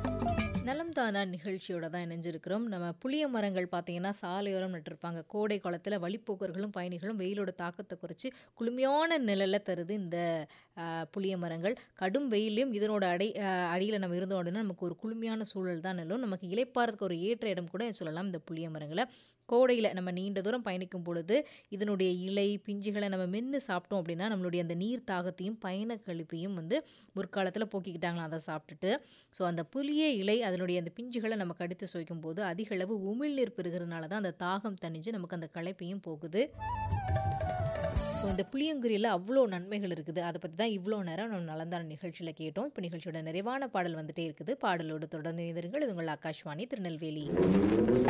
நலம் தானா நிகழ்ச்சியோட தான் இணைஞ்சிருக்கிறோம் நம்ம புளிய மரங்கள் பார்த்தீங்கன்னா சாலையோரம் நட்டிருப்பாங்க கோடை காலத்தில் வழிப்போக்கர்களும் பயணிகளும் வெயிலோட தாக்கத்தை குறைச்சி குளுமையான நிழலை தருது இந்த ஆஹ், புளிய மரங்கள் கடும் வெயிலையும் இதனோட அடை அடியில் நம்ம இருந்தோம் அப்படின்னா நமக்கு ஒரு குளுமையான சூழல் தான் நிலவும் நமக்கு இளைப்பாறதுக்கு ஒரு ஏற்ற இடம் கூட சொல்லலாம் இந்த புளிய மரங்களை கோடையில் நம்ம நீண்ட தூரம் பயணிக்கும் பொழுது இதனுடைய இலை பிஞ்சுகளை நம்ம மென்று சாப்பிட்டோம் அப்படின்னா நம்மளுடைய அந்த நீர் தாகத்தையும் பயண கழிப்பையும் வந்து முற்காலத்தில் போக்கிக்கிட்டாங்களாம் அதை சாப்பிட்டுட்டு ஸோ அந்த புளிய இலை அதனுடைய அந்த பிஞ்சுகளை நம்ம கடித்து சுவைக்கும் போது அதிக அளவு உமிழ்நீர் பெறுகிறதுனால தான் அந்த தாகம் தணிஞ்சு நமக்கு அந்த களைப்பையும் போகுது ஸோ இந்த புளியங்குரியில் அவ்வளோ நன்மைகள் இருக்குது அதை பற்றி தான் இவ்வளோ நேரம் நம்ம நலந்தான நிகழ்ச்சியில் கேட்டோம் இப்போ நிகழ்ச்சியோட நிறைவான பாடல் வந்துட்டே இருக்குது பாடலோடு தொடர்ந்து இணைந்திருங்கள் இது உங்கள் ஆகாஷ்வாணி திருநெல்வேலி